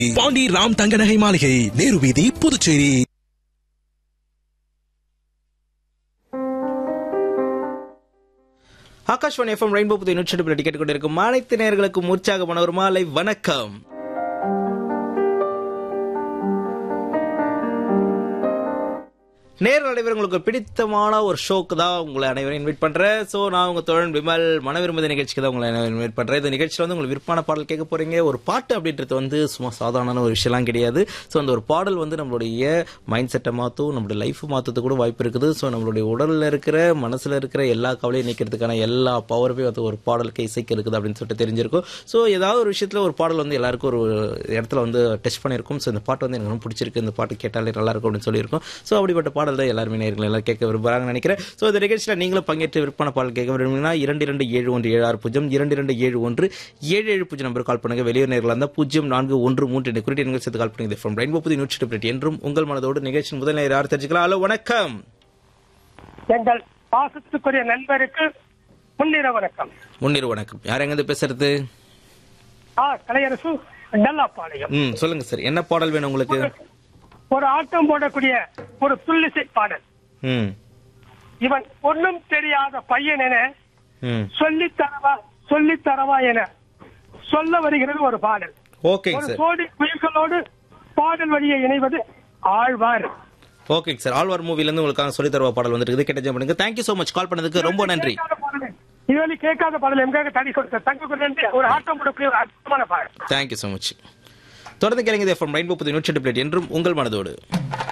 பாண்டி ராம் தங்க நகை மாளிகை நேரு வீதி புதுச்சேரி ஆகாஷ்வாணி எஃப்எம் ரெயின்போ புதிய நூற்றி டிக்கெட் கொண்டிருக்கும் அனைத்து நேர்களுக்கும் உற்சாகமான ஒரு மாலை வணக்கம் நேர் நடைபெற உங்களுக்கு பிடித்தமான ஒரு ஷோக்கு தான் உங்களை அனைவரும் இன்வைட் பண்றேன் ஸோ நான் உங்க தோழன் விமல் மனவிரும்புத நிகழ்ச்சிக்கு தான் உங்களை அனைவரும் இன்வைட் பண்றேன் இந்த நிகழ்ச்சியில் வந்து உங்களுக்கு விருப்பமான பாடல் கேட்க போறீங்க ஒரு பாட்டு அப்படின்றது வந்து சும்மா சாதாரண ஒரு விஷயம்லாம் கிடையாது ஸோ அந்த ஒரு பாடல் வந்து நம்மளுடைய மைண்ட் செட்டை மாற்றும் நம்மளுடைய லைஃப் மாற்றத்துக்கு கூட வாய்ப்பு இருக்குது ஸோ நம்மளுடைய உடல்ல இருக்கிற மனசுல இருக்கிற எல்லா கவலையும் நீக்கிறதுக்கான எல்லா பவருமே வந்து ஒரு பாடலுக்கு இசைக்கு இருக்குது அப்படின்னு சொல்லிட்டு தெரிஞ்சிருக்கும் ஸோ ஏதாவது ஒரு விஷயத்துல ஒரு பாடல் வந்து எல்லாருக்கும் ஒரு இடத்துல வந்து டெஸ்ட் பண்ணியிருக்கும் ஸோ இந்த பாட்டு வந்து எனக்கு ரொம்ப பிடிச்சிருக்கு இந்த பாட்டு கேட்டாலே நல்லா இருக்கும் அப்படின்னு சொல்லியிருக்கோம் ஸோ அப்படிப்பட்ட பாடல் தான் எல்லாருமே நேர்கள் எல்லாம் கேட்க விரும்புறாங்கன்னு நினைக்கிறேன் ஸோ இந்த நிகழ்ச்சியில் நீங்களும் பங்கேற்று விற்பனை பாடல் கேட்க விரும்புங்கன்னா இரண்டு இரண்டு ஏழு ஒன்று ஏழு ஆறு பூஜ்ஜியம் இரண்டு இரண்டு ஏழு ஒன்று ஏழு ஏழு பூஜ்ஜியம் நம்பர் கால் பண்ணுங்க வெளியூர் நேர்கள் இருந்தால் பூஜ்ஜியம் நான்கு ஒன்று மூன்று என்ற குறிப்பிட்ட எண்கள் சேர்த்து கால் பண்ணுங்க ஃப்ரம் ரெயின்போ புதி நூற்றி எட்டு என்றும் உங்கள் மனதோடு நிகழ்ச்சியின் முதல் நேரம் யார் தெரிஞ்சுக்கலாம் ஹலோ வணக்கம் எங்கள் பாசத்துக்குரிய நண்பருக்கு முன்னிர வணக்கம் முன்னிரு வணக்கம் யார் எங்கேருந்து பேசுறது ஆ கலையரசு டல்லாப்பாளையம் ம் சொல்லுங்க சார் என்ன பாடல் வேணும் உங்களுக்கு ஒரு ஆட்டம் போடக்கூடிய ஒரு துள்ளிசை பாடல் ம் இவன் ஒன்றும் தெரியாத பையன் என ம் சொல்லித் தரவா சொல்லித் தரவா என சொல்ல வருகிறது ஒரு பாடல் ஓகேங்க ஒரு சார் சோடி குயில்களோடு பாடல் வழியை இணைவது ஆழ்வார் ஓகேங்க சார் ஆழ்வார் மூவிலேருந்து உங்களுக்காக சொல்லி தருவா பாடல் வந்துருக்குது கேட்ட பண்ணுங்க தேங்க்யூ ஸோ மச் கால் பண்ணதுக்கு ரொம்ப நன்றி கேட்காத பாடல். இதுவரை கேட்காத பாடல் எங்காக தடி கொடுத்த தங்க நன்றி ஒரு ஆட்டம் போடக்கூடிய ஒரு அற்புதமான பாடல் தேங்க்யூ ஸோ மச் தொடர்ந்து கேளுங்க எஃப்எம் ரெயின்போ புது நூற்றி எட்டு பிளேட் என்றும் உங்கள் மனதோடு